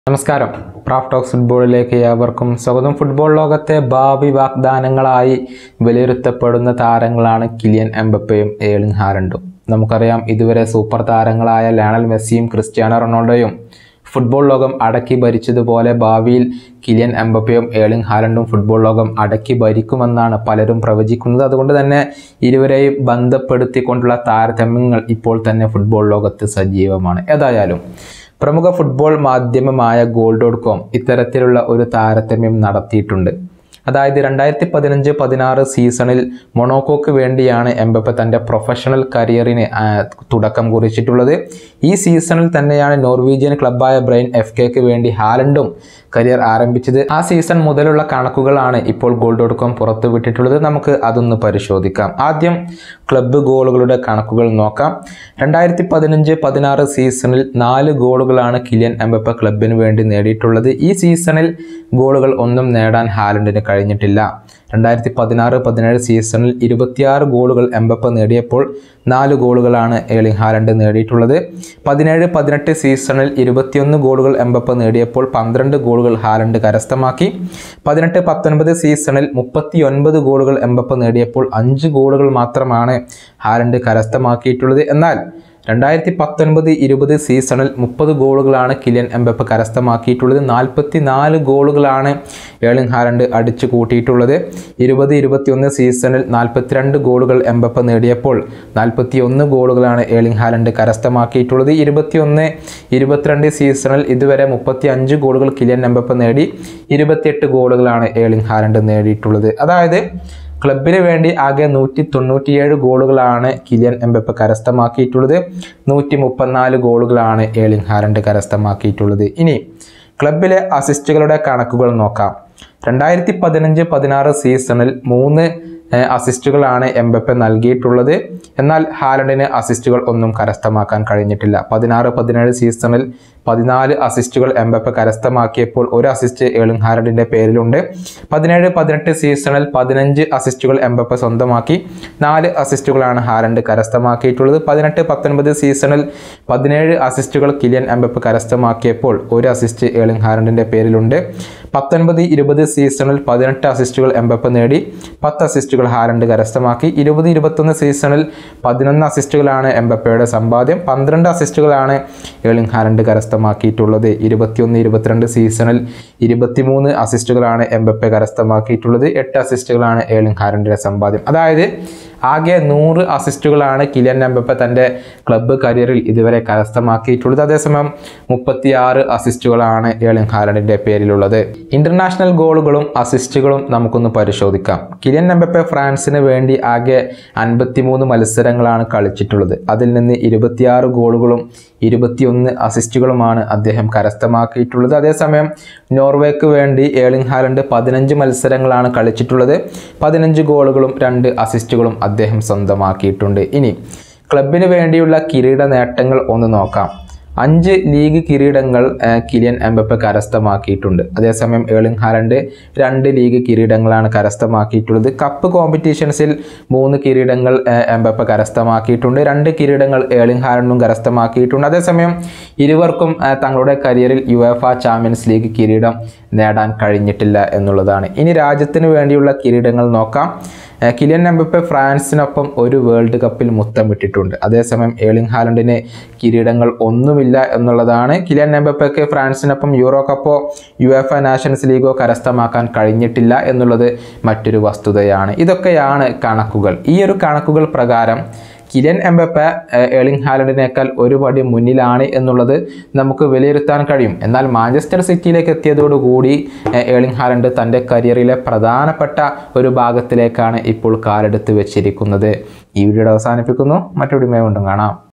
നമസ്കാരം craft talks ഫുട്ബോളിലേക്ക് ഏവർക്കും സ്വാഗതം ഫുട്ബോൾ ലോകത്തെ ഭാവി വാഗ്ദാനങ്ങളായി വിലയിരുത്തപ്പെടുന്ന താരങ്ങളാണ് കിലിയൻ എംബപ്പയും ഏളിംഗ് ഹാലണ്ടും നമുക്കറിയാം ഇതുവരെ സൂപ്പർ താരങ്ങളായ ലയണൽ മെസ്സിയും ക്രിസ്ത്യാനോ റൊണാൾഡോയും ഫുട്ബോൾ ലോകം അടക്കി ഭരിച്ചതുപോലെ ഭാവിയിൽ കിലിയൻ എംബപ്പയും ഏളിംഗ് ഹാലണ്ടും ഫുട്ബോൾ ലോകം അടക്കി ഭരിക്കുമെന്നാണ് പലരും പ്രവചിക്കുന്നത് അതുകൊണ്ട് തന്നെ ഇരുവരെയും ബന്ധപ്പെടുത്തിക്കൊണ്ടുള്ള താരതമ്യങ്ങൾ ഇപ്പോൾ തന്നെ ഫുട്ബോൾ ലോകത്ത് സജീവമാണ് ഏതായാലും പ്രമുഖ ഫുട്ബോൾ മാധ്യമമായ ഗോൾ ഡോട്ട് കോം ഇത്തരത്തിലുള്ള ഒരു താരതമ്യം നടത്തിയിട്ടുണ്ട് അതായത് രണ്ടായിരത്തി പതിനഞ്ച് പതിനാറ് സീസണിൽ മൊണോക്കോക്ക് വേണ്ടിയാണ് എംബപ്പെ തൻ്റെ പ്രൊഫഷണൽ കരിയറിന് ആ, തുടക്കം കുറിച്ചിട്ടുള്ളത് ഈ സീസണിൽ തന്നെയാണ് നോർവീജിയൻ ക്ലബ്ബായ ബ്രെയിൻ എഫ് കെക്ക് വേണ്ടി ഹാലണ്ടും കരിയർ ആരംഭിച്ചത് ആ സീസൺ മുതലുള്ള കണക്കുകളാണ് ഇപ്പോൾ ഗോൾ ഡോട്ട് കോം പുറത്തുവിട്ടിട്ടുള്ളത് നമുക്ക് അതൊന്ന് പരിശോധിക്കാം ആദ്യം ക്ലബ്ബ് ഗോളുകളുടെ കണക്കുകൾ നോക്കാം രണ്ടായിരത്തി പതിനഞ്ച് പതിനാറ് സീസണിൽ നാല് ഗോളുകളാണ് കിലിയൻ എംബപ്പ ക്ലബിന് വേണ്ടി നേടിയിട്ടുള്ളത് ഈ സീസണിൽ ഗോളുകൾ ഒന്നും നേടാൻ ഹാലണ്ടിന് കഴിഞ്ഞിട്ടില്ല രണ്ടായിരത്തി പതിനാറ് പതിനേഴ് സീസണിൽ ഇരുപത്തിയാറ് ഗോളുകൾ എംബപ്പ നേടിയപ്പോൾ നാല് ഗോളുകളാണ് ഏളിംഗ് ഹാലണ്ട് നേടിയിട്ടുള്ളത് പതിനേഴ് പതിനെട്ട് സീസണിൽ ഇരുപത്തിയൊന്ന് ഗോളുകൾ എംബപ്പ നേടിയപ്പോൾ പന്ത്രണ്ട് ഗോളുകൾ ഹാലണ്ട് കരസ്ഥമാക്കി പതിനെട്ട് പത്തൊൻപത് സീസണിൽ മുപ്പത്തിയൊൻപത് ഗോളുകൾ എംബപ്പ നേടിയപ്പോൾ അഞ്ച് ഗോളുകൾ മാത്രമാണ് ഹാലണ്ട് കരസ്ഥമാക്കിയിട്ടുള്ളത് എന്നാൽ രണ്ടായിരത്തി പത്തൊൻപത് ഇരുപത് സീസണിൽ മുപ്പത് ഗോളുകളാണ് കിലിയൻ എംബപ്പ കരസ്ഥമാക്കിയിട്ടുള്ളത് നാൽപ്പത്തി നാല് ഗോളുകളാണ് ഏളിംഗ് ഹാലണ്ട് അടിച്ചു കൂട്ടിയിട്ടുള്ളത് ഇരുപത് ഇരുപത്തിയൊന്ന് സീസണിൽ നാൽപ്പത്തിരണ്ട് ഗോളുകൾ എംബപ്പ നേടിയപ്പോൾ നാൽപ്പത്തി ഒന്ന് ഗോളുകളാണ് ഏളിംഗ് ഹാലണ്ട് കരസ്ഥമാക്കിയിട്ടുള്ളത് ഇരുപത്തിയൊന്ന് ഇരുപത്തിരണ്ട് സീസണിൽ ഇതുവരെ മുപ്പത്തി അഞ്ച് ഗോളുകൾ കിലിയൻ എംബപ്പ നേടി ഇരുപത്തിയെട്ട് ഗോളുകളാണ് ഏളിംഗ് ഹാലണ്ട് നേടിയിട്ടുള്ളത് അതായത് ക്ലബിന് വേണ്ടി ആകെ നൂറ്റി തൊണ്ണൂറ്റിയേഴ് ഗോളുകളാണ് കിലിയൻ എംബപ്പ കരസ്ഥമാക്കിയിട്ടുള്ളത് നൂറ്റി മുപ്പത്തിനാല് ഗോളുകളാണ് ഏളിംഗ് ഹാലണ്ട് കരസ്ഥമാക്കിയിട്ടുള്ളത് ഇനി ക്ലബിലെ അസിസ്റ്റുകളുടെ കണക്കുകൾ നോക്കാം രണ്ടായിരത്തി പതിനഞ്ച് പതിനാറ് സീസണിൽ മൂന്ന് ഏഹ്, അസിസ്റ്റുകളാണ് എംബപ്പെ നൽകിയിട്ടുള്ളത് എന്നാൽ ഹാലണ്ടിന് അസിസ്റ്റുകൾ ഒന്നും കരസ്ഥമാക്കാൻ കഴിഞ്ഞിട്ടില്ല പതിനാറ് പതിനേഴ് സീസണിൽ പതിനാല് അസിസ്റ്റുകൾ എംബപ്പെ കരസ്ഥമാക്കിയപ്പോൾ ഒരു അസിസ്റ്റ് ഏളിംഗ് ഹാലണ്ടിന്റെ പേരിലുണ്ട് പതിനേഴ് പതിനെട്ട് സീസണിൽ പതിനഞ്ച് അസിസ്റ്റുകൾ എംബപ്പെ സ്വന്തമാക്കി നാല് അസിസ്റ്റുകളാണ് ഹാലണ്ട് കരസ്ഥമാക്കിയിട്ടുള്ളത് പതിനെട്ട് പത്തൊൻപത് സീസണിൽ പതിനേഴ് അസിസ്റ്റുകൾ കിലിയൻ എംബപ്പെ കരസ്ഥമാക്കിയപ്പോൾ ഒരു അസിസ്റ്റ് ഏളിംഗ് ഹാലണ്ടിന്റെ പേരിലുണ്ട് പത്തൊൻപത് ഇരുപത് സീസണിൽ പതിനെട്ട് അസിസ്റ്റുകൾ എംബപ്പെ നേടി പത്ത് അസിസ്റ്റുകൾ ഹാലണ്ട് കരസ്ഥമാക്കി ഇരുപത് ഇരുപത്തൊന്ന് സീസണിൽ പതിനൊന്ന് അസിസ്റ്റുകളാണ് എംബപ്പയുടെ സമ്പാദ്യം പന്ത്രണ്ട് അസിസ്റ്റുകളാണ് ഏളിംഗ് ഹാലണ്ട് കരസ്ഥമാക്കിയിട്ടുള്ളത് ഇരുപത്തിയൊന്ന് ഇരുപത്തിരണ്ട് സീസണിൽ ഇരുപത്തിമൂന്ന് അസിസ്റ്റുകളാണ് എംബപ്പെ കരസ്ഥമാക്കിയിട്ടുള്ളത് എട്ട് അസിസ്റ്റുകളാണ് ഏളിംഗ് ഹാലണ്ടിന്റെ സമ്പാദ്യം അതായത് ആകെ നൂറ് അസിസ്റ്റുകളാണ് കിലിയൻ എംബപ്പെ തൻ്റെ ക്ലബ്ബ് കരിയറിൽ ഇതുവരെ കരസ്ഥമാക്കിയിട്ടുള്ളത് അതേസമയം മുപ്പത്തിയാറ് അസിസ്റ്റുകളാണ് ഏളിംഗ് ഹാലണ്ടിന്റെ പേരിലുള്ളത് ഇന്റർനാഷണൽ ഗോളുകളും അസിസ്റ്റുകളും നമുക്കൊന്ന് പരിശോധിക്കാം കിലിയൻ എംബപ്പെ ഫ്രാൻസിന് വേണ്ടി ആകെ അൻപത്തിമൂന്ന് മത്സരങ്ങളാണ് കളിച്ചിട്ടുള്ളത് അതിൽ നിന്ന് ഇരുപത്തിയാറ് ഗോളുകളും ഇരുപത്തിയൊന്ന് അസിസ്റ്റുകളുമാണ് അദ്ദേഹം കരസ്ഥമാക്കിയിട്ടുള്ളത് അതേസമയം നോർവേക്ക് വേണ്ടി ഏളിംഗ് ഹാലണ്ട് പതിനഞ്ച് മത്സരങ്ങളാണ് കളിച്ചിട്ടുള്ളത് പതിനഞ്ച് ഗോളുകളും രണ്ട് അസിസ്റ്റുകളും അദ്ദേഹം സ്വന്തമാക്കിയിട്ടുണ്ട് ഇനി ക്ലബിന് വേണ്ടിയുള്ള കിരീട നേട്ടങ്ങൾ ഒന്ന് നോക്കാം അഞ്ച് ലീഗ് കിരീടങ്ങൾ ആ, കിലിയൻ എംബപ്പെ കരസ്ഥമാക്കിയിട്ടുണ്ട് അതേസമയം ഏളിംഗ് ഹാലണ്ട് രണ്ട് ലീഗ് കിരീടങ്ങളാണ് കരസ്ഥമാക്കിയിട്ടുള്ളത് കപ്പ് കോമ്പറ്റീഷൻസിൽ മൂന്ന് കിരീടങ്ങൾ ആ, എംബപ്പെ കരസ്ഥമാക്കിയിട്ടുണ്ട് രണ്ട് കിരീടങ്ങൾ ഏളിംഗ് ഹാലണ്ടും കരസ്ഥമാക്കിയിട്ടുണ്ട് അതേസമയം ഇരുവർക്കും ആ, തങ്ങളുടെ കരിയറിൽ യുഎഫ ചാമ്പ്യൻസ് ലീഗ് കിരീടം നേടാൻ കഴിഞ്ഞിട്ടില്ല എന്നുള്ളതാണ് ഇനി രാജ്യത്തിന് വേണ്ടിയുള്ള കിരീടങ്ങൾ നോക്കാം ഏഹ് കിലിയൻ എംബപ്പെ ഫ്രാൻസിനൊപ്പം ഒരു വേൾഡ് കപ്പിൽ മുത്തമിട്ടിട്ടുണ്ട് അതേസമയം ഏളിംഗ് ഹാലണ്ടിന് കിരീടങ്ങൾ ഒന്നുമില്ല എന്നുള്ളതാണ് കിലിയൻ എംബപ്പയ്ക്ക് ഫ്രാൻസിനൊപ്പം യൂറോ കപ്പോ യു എഫ് നാഷൻസ് ലീഗോ കരസ്ഥമാക്കാൻ കഴിഞ്ഞിട്ടില്ല എന്നുള്ളത് മറ്റൊരു വസ്തുതയാണ് ഇതൊക്കെയാണ് കണക്കുകൾ ഈ ഒരു കണക്കുകൾ പ്രകാരം കിലിയൻ എംബപ്പ ഏളിംഗ് ഹാലൻഡിനേക്കാൾ ഒരു പടി മുന്നിലാണ് എന്നുള്ളത് നമുക്ക് വിലയിരുത്താൻ കഴിയും എന്നാൽ മാഞ്ചസ്റ്റർ സിറ്റിയിലേക്ക് എത്തിയതോടുകൂടി ഏഹ്, ഏളിംഗ് ഹാലൻഡ് തൻ്റെ കരിയറിലെ പ്രധാനപ്പെട്ട ഒരു ഭാഗത്തിലേക്കാണ് ഇപ്പോൾ കാലെടുത്ത് വെച്ചിരിക്കുന്നത് ഈ വീഡിയോ അവസാനിപ്പിക്കുന്നു മറ്റൊരു വീണ്ടും കാണാം